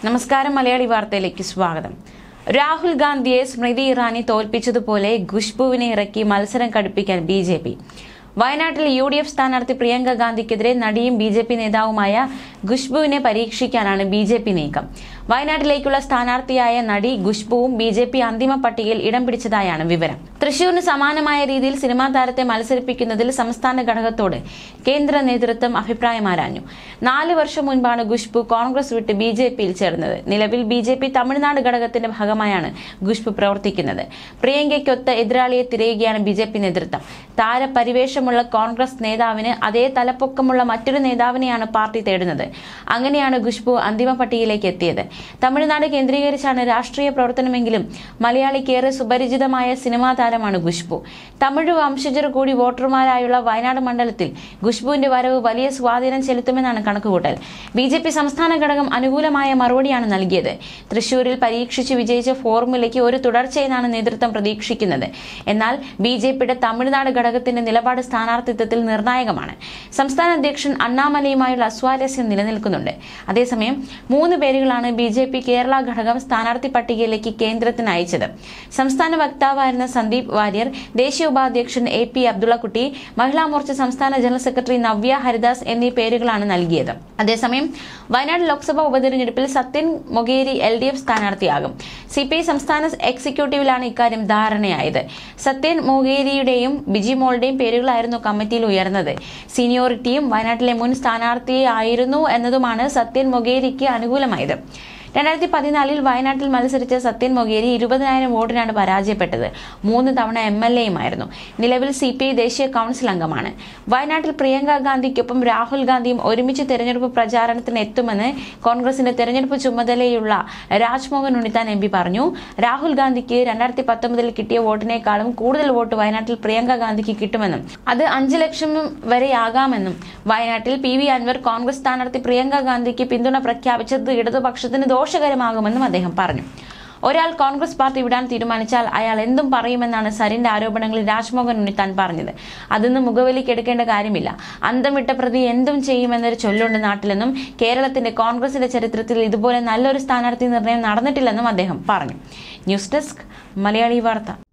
നമസ്കാരം മലയാളി വാർത്തയിലേക്ക് സ്വാഗതം രാഹുൽ ഗാന്ധിയെ സ്മൃതി ഇറാനി തോൽപ്പിച്ചതുപോലെ ഖുഷ്ബുവിനെ ഇറക്കി മത്സരം കടുപ്പിക്കാൻ ബി ജെ പി വയനാട്ടിൽ യു ഡി എഫ് സ്ഥാനാർത്ഥി പ്രിയങ്ക ഗാന്ധിക്കെതിരെ നടിയും ബി ജെ പി നേതാവുമായ ഖുഷ്ബുവിനെ പരീക്ഷിക്കാനാണ് ബി ജെ പി നീക്കം വയനാട്ടിലേക്കുള്ള സ്ഥാനാർത്ഥിയായ നടി ഖുഷ്ബുവും ബി ജെ പി അന്തിമ പട്ടികയിൽ ഇടം പിടിച്ചതായാണ് വിവരം തൃശൂരിന് സമാനമായ രീതിയിൽ സിനിമാ താരത്തെ മത്സരിപ്പിക്കുന്നതിൽ സംസ്ഥാന ഘടകത്തോട് കേന്ദ്ര നേതൃത്വം അഭിപ്രായം ആരാഞ്ഞു നാല് വർഷം മുൻപാണ് ഖുഷ്ബു കോൺഗ്രസ് വിട്ട് ബി ജെ പിയിൽ ചേർന്നത് നിലവിൽ ബി ജെ പി തമിഴ്നാട് ഘടകത്തിന്റെ ഭാഗമായാണ് ഖുഷ്ബു പ്രവർത്തിക്കുന്നത് പ്രിയങ്കയ്ക്കൊത്ത എതിരാളിയെ തിരയുകയാണ് ബി ജെ പി നേതൃത്വം താരപരിവേഷമുള്ള കോൺഗ്രസ് നേതാവിന് അതേ തലപ്പൊക്കമുള്ള മറ്റൊരു നേതാവിനെയാണ് പാർട്ടി തേടുന്നത് അങ്ങനെയാണ് ഖുഷ്ബു അന്തിമ പട്ടികയിലേക്ക് എത്തിയത് തമിഴ്നാട് കേന്ദ്രീകരിച്ചാണ് രാഷ്ട്രീയ പ്രവർത്തനമെങ്കിലും മലയാളിക്ക് ഏറെ സുപരിചിതമായ സിനിമാ താരമാണ് ഖുഷ്ബു തമിഴ് വംശജർ കൂടി വോട്ടർമാരായുള്ള വയനാട് മണ്ഡലത്തിൽ ഖുഷ്ബുവിന്റെ വരവ് വലിയ സ്വാധീനം ചെലുത്തുമെന്നാണ് കണക്കുകൂട്ടൽ ബി ജെ പി സംസ്ഥാന ഘടകം അനുകൂലമായ മറുപടിയാണ് നൽകിയത് തൃശൂരിൽ പരീക്ഷിച്ച് വിജയിച്ച ഫോർമുലയ്ക്ക് ഒരു തുടർച്ചയെന്നാണ് നേതൃത്വം പ്രതീക്ഷിക്കുന്നത് എന്നാൽ ബി ജെ പിയുടെ തമിഴ്നാട് ഘടകത്തിന്റെ നിലപാട് സ്ഥാനാർത്ഥിത്വത്തിൽ നിർണായകമാണ് സംസ്ഥാന അധ്യക്ഷൻ അണ്ണാമലയുമായുള്ള അസ്വാരസ്യം നിലനിൽക്കുന്നുണ്ട് അതേസമയം മൂന്ന് പേരുകളാണ് ബി ജെ പി കേരള ഘടകം സ്ഥാനാർത്ഥി പട്ടികയിലേക്ക് കേന്ദ്രത്തിന് അയച്ചത് സംസ്ഥാന വക്താവായിരുന്ന സന്ദീപ് വാര്യർ ദേശീയ ഉപാധ്യക്ഷൻ എ പി അബ്ദുള്ളക്കുട്ടി മഹിളാ മോർച്ച സംസ്ഥാന ജനറൽ സെക്രട്ടറി നവ്യ ഹരിദാസ് എന്നീ പേരുകളാണ് നൽകിയത് അതേസമയം വയനാട് ലോക്സഭാ ഉപതെരഞ്ഞെടുപ്പിൽ Sathyan Mokeri L D F സ്ഥാനാർത്ഥിയാകും സി പി ഐ സംസ്ഥാന എക്സിക്യൂട്ടീവിലാണ് ഇക്കാര്യം ധാരണയായത് സത്യൻ മൊഗേരിയുടെയും ബിജിമോളുടെയും പേരുകളായിരുന്നു കമ്മിറ്റിയിൽ ഉയർന്നത് സീനിയോറിറ്റിയും വയനാട്ടിലെ മുൻ സ്ഥാനാർത്ഥിയായിരുന്നു എന്നതുമാണ് സത്യൻ മൊഗേരിക്ക് അനുകൂലമായത് രണ്ടായിരത്തി പതിനാലിൽ വയനാട്ടിൽ മത്സരിച്ച സത്യൻ മൊഗേരി ഇരുപതിനായിരം വോട്ടിനാണ് പരാജയപ്പെട്ടത് മൂന്ന് തവണ എം എൽ എയുമായിരുന്നു നിലവിൽ സി പി ഐ ദേശീയ കൌൺസിൽ അംഗമാണ് വയനാട്ടിൽ പ്രിയങ്ക ഗാന്ധിക്കൊപ്പം രാഹുൽ ഗാന്ധിയും ഒരുമിച്ച് തെരഞ്ഞെടുപ്പ് പ്രചാരണത്തിന് എത്തുമെന്ന് കോൺഗ്രസിന്റെ തെരഞ്ഞെടുപ്പ് ചുമതലയുള്ള രാജ്മോഹൻ ഉണ്ണിത്താൻ എം പി പറഞ്ഞു രാഹുൽ ഗാന്ധിക്ക് രണ്ടായിരത്തി പത്തൊമ്പതിൽ കിട്ടിയ വോട്ടിനേക്കാളും കൂടുതൽ വോട്ട് വയനാട്ടിൽ പ്രിയങ്ക ഗാന്ധിക്ക് കിട്ടുമെന്നും അത് അഞ്ച് ലക്ഷം വരെയാകാമെന്നും വയനാട്ടിൽ പി വി അൻവർ കോൺഗ്രസ് സ്ഥാനാർത്ഥി പ്രിയങ്ക ഗാന്ധിക്ക് പിന്തുണ പ്രഖ്യാപിച്ചത് ഇടതുപക്ഷത്തിന് ദോഷകരമാകുമെന്നും അദ്ദേഹം പറഞ്ഞു ഒരാൾ കോൺഗ്രസ് പാർട്ടി വിടാൻ തീരുമാനിച്ചാൽ അയാൾ എന്തും പറയുമെന്നാണ് സരിന്റെ ആരോപണങ്ങളിൽ രാജ്മോഹൻ ഉണ്ണിത്താൻ പറഞ്ഞത് അതൊന്നും മുഖവിലിക്കെടുക്കേണ്ട കാര്യമില്ല അന്തം വിട്ട പ്രതി എന്തും ചെയ്യുമെന്നൊരു ചൊല്ലുണ്ട് നാട്ടിലെന്നും കേരളത്തിന്റെ കോൺഗ്രസിന്റെ ചരിത്രത്തിൽ ഇതുപോലെ നല്ലൊരു സ്ഥാനാർത്ഥി നിർണയം നടന്നിട്ടില്ലെന്നും അദ്ദേഹം പറഞ്ഞു ന്യൂസ് ഡെസ്ക് മലയാളി വാർത്ത